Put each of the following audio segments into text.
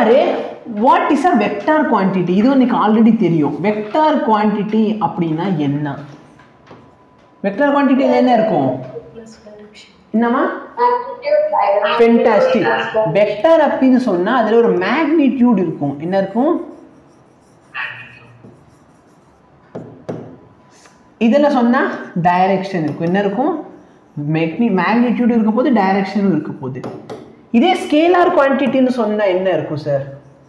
பாரு what is a vector quantity இது உனக்கு ஆல்ரெடி தெரியும் வெக்டார் குவான்டிட்டி அப்படின்னா என்ன வெக்டார் குவான்டிட்டியில் என்ன இருக்கும் என்னம்மா ஃபென்டாஸ்டிக் வெக்டார் அப்படின்னு சொன்னா அதுல ஒரு மேக்னிடியூட் இருக்கும் என்ன இருக்கும் இதில் சொன்னா டைரக்ஷன் இருக்கும் என்ன இருக்கும் மேக்னி மேக்னிடியூட் இருக்க போது டைரக்ஷனும் இருக்க போகுது இதே ஸ்கேலார் குவான்டிட்டின்னு சொன்னா என்ன இருக்கும் சார்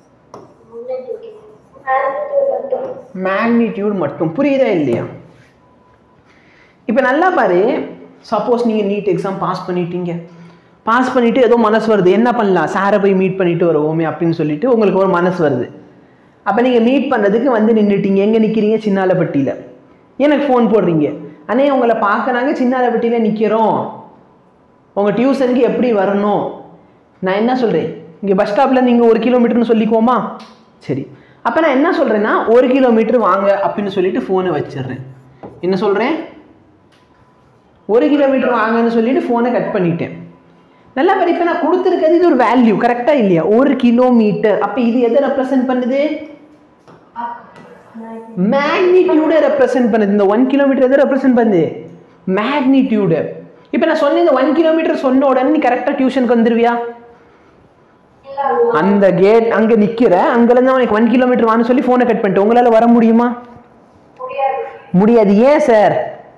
மேக்னிடியூட் மட்டும் புரியுதா இல்லையா இப்போ நல்லா பாரு சப்போஸ் நீங்கள் நீட் எக்ஸாம் பாஸ் பண்ணிட்டீங்க பாஸ் பண்ணிட்டு ஏதோ மனசு வருது என்ன பண்ணலாம் சாரை போய் மீட் பண்ணிட்டு வருவோமே அப்படின்னு சொல்லிட்டு உங்களுக்கு ஒரு மனசு வருது அப்போ நீங்கள் மீட் பண்ணுறதுக்கு வந்து நின்றுட்டீங்க எங்கே நிற்கிறீங்க சின்னாலப்பட்டியில் எனக்கு ஃபோன் போடுறீங்க அண்ணே உங்களை பார்க்கறாங்க சின்னாலப்பட்டியில் நிற்கிறோம் உங்கள் டியூஷனுக்கு எப்படி வரணும் நான் என்ன சொல்கிறேன் இங்கே பஸ் ஸ்டாப்பில் நீங்கள் ஒரு கிலோமீட்டர்னு சொல்லிக்குவோமா சரி அப்போ நான் என்ன சொல்கிறேன்னா ஒரு கிலோமீட்டர் வாங்க அப்படின்னு சொல்லிட்டு ஃபோனை வச்சிடுறேன் என்ன சொல்கிறேன் ஒரு கிலோமீட்டர் வாங்கன்னு சொல்லிட்டு ஃபோனை கட் பண்ணிட்டேன் நல்லா பாரு இப்போ நான் கொடுத்துருக்கிறது இது ஒரு வேல்யூ கரெக்டாக இல்லையா ஒரு கிலோமீட்டர் அப்போ இது எதை ரெப்ரசன்ட் பண்ணுது மேக்னிடியூடை ரெப்ரசன்ட் பண்ணுது இந்த ஒன் கிலோமீட்டர் எதை ரெப்ரசன்ட் பண்ணுது மேக்னிடியூடு இப்போ நான் சொன்ன இந்த ஒன் கிலோமீட்டர் சொன்ன உடனே நீ கரெக்டாக டியூஷனுக்கு வந்துருவியா அந்த கேட் அங்கே நிற்கிற அங்கேருந்து அவனுக்கு ஒன் கிலோமீட்டர் வான்னு சொல்லி ஃபோனை கட் பண்ணிட்டு உங்களால் வர முடியுமா முடியாது ஏன் சார்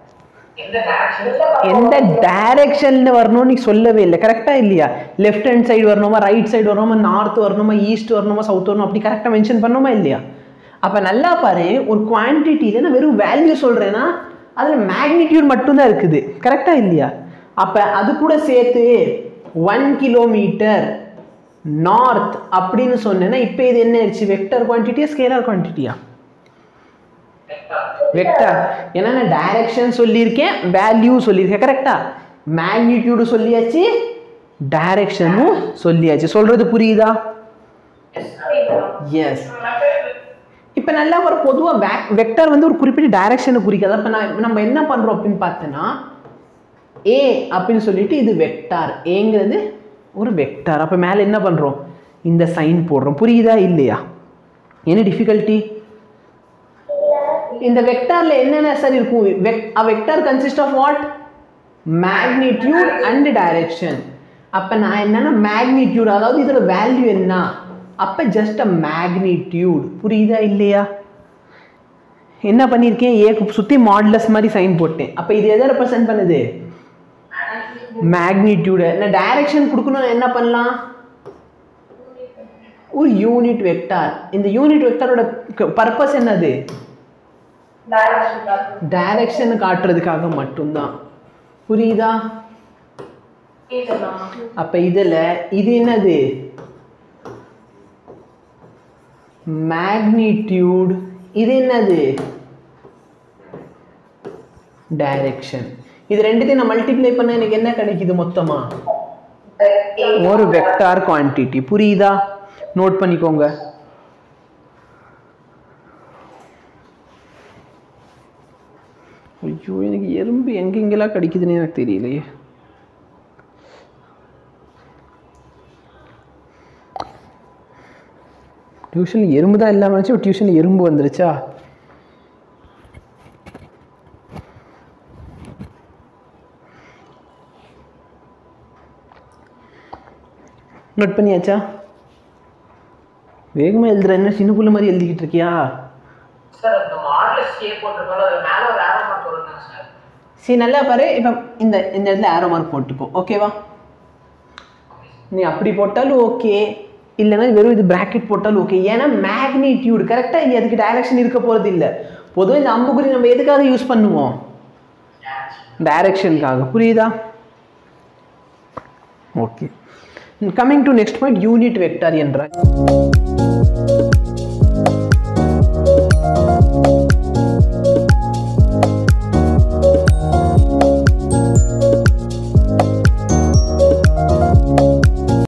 எந்த டைரக்ஷன்ல வரணும்னு நீ சொல்லவே இல்லை கரெக்டா இல்லையா லெஃப்ட் ஹேண்ட் சைடு வரணுமா ரைட் சைடு வரணுமா நார்த் வரணுமா ஈஸ்ட் வரணுமா சவுத் வரணும் அப்படி கரெக்டாக மென்ஷன் பண்ணணுமா இல்லையா அப்போ நல்லா பாரு ஒரு குவான்டிட்டியில் நான் வெறும் வேல்யூ சொல்கிறேன்னா அதில் மேக்னிடியூட் மட்டும்தான் இருக்குது கரெக்டாக இல்லையா அப்போ அது கூட சேர்த்து ஒன் கிலோமீட்டர் நார்த் அப்படின்னு சொன்னேன்னா இப்போ இது என்ன ஆயிடுச்சு வெக்டர் குவான்டிட்டியா ஸ்கேலார் குவான்டிட்டியா வெக்டர் ஏன்னா நான் டைரக்ஷன் சொல்லியிருக்கேன் வேல்யூ சொல்லியிருக்கேன் கரெக்டா மேக்னிடியூடு சொல்லியாச்சு டைரக்ஷனும் சொல்லியாச்சு சொல்றது புரியுதா எஸ் இப்போ நல்லா ஒரு பொதுவாக வெக்டர் வந்து ஒரு குறிப்பிட்ட டைரக்ஷனை குறிக்காது அப்போ நான் நம்ம என்ன பண்ணுறோம் அப்படின்னு பார்த்தோன்னா ஏ அப்படின்னு சொல்லிட்டு இது வெக்டார் ஏங்கிறது ஒரு வெக்டார் அப்போ மேலே என்ன பண்ணுறோம் இந்த சைன் போடுறோம் புரியுதா இல்லையா என்ன டிஃபிகல்ட்டி இந்த வெக்டார்ல என்னென்ன சார் இருக்கும் வெக் a vector consist of what magnitude and direction அப்ப நான் என்னன்னா magnitude அதாவது இதோட வேல்யூ என்ன அப்ப ஜஸ்ட் அ மேக்னிடியூட் புரியுதா இல்லையா என்ன பண்ணியிருக்கேன் ஏக்கு சுற்றி மாடுலஸ் மாதிரி சைன் போட்டேன் அப்போ இது எதை ரெப்ரசென்ட் பண்ணுது மேக்னிடியூடு நான் டைரக்ஷன் கொடுக்கணும் என்ன பண்ணலாம் ஒரு யூனிட் வெக்டார் இந்த யூனிட் வெக்டாரோட பர்பஸ் என்னது டைரக்ஷன் காட்டுறதுக்காக மட்டும்தான் புரியுதா அப்ப இதுல இது என்னது மேக்னிடியூட் இது என்னது டைரக்ஷன் இது ரெண்டுத்தையும் நான் மல்டிப்ளை பண்ண எனக்கு என்ன கிடைக்குது மொத்தமா ஒரு வெக்டார் குவான்டிட்டி புரியுதா நோட் பண்ணிக்கோங்க ஐயோ எனக்கு எறும்பு எங்கெங்கெல்லாம் கிடைக்குதுன்னு எனக்கு தெரியலையே டியூஷனில் எறும்பு தான் இல்லாமல் இருந்துச்சு டியூஷனில் எறும்பு வந்துருச்சா நோட் பண்ணியாச்சா வேகமாக எழுதுற என்ன சின்ன புள்ள மாதிரி எழுதிக்கிட்டு இருக்கியா சார் இந்த மாடல் ஸ்டே போட்டிருக்கோம்ல அது மேல ஒரு ஆரோ மார்க் வருங்க சார் சரி நல்லா பாரு இப்போ இந்த இந்த இடத்துல ஆரோ மார்க் போட்டுக்கோ ஓகேவா நீ அப்படி போட்டாலும் ஓகே இல்லைன்னா வெறும் இது பிராக்கெட் போட்டாலும் ஓகே ஏன்னா மேக்னிடியூட் கரெக்டாக இது அதுக்கு டைரக்ஷன் இருக்க போகிறது இல்லை பொதுவாக இந்த அம்புக்குறி நம்ம எதுக்காக யூஸ் பண்ணுவோம் டைரக்ஷனுக்காக புரியுதா okay coming to next point unit vector என்றால்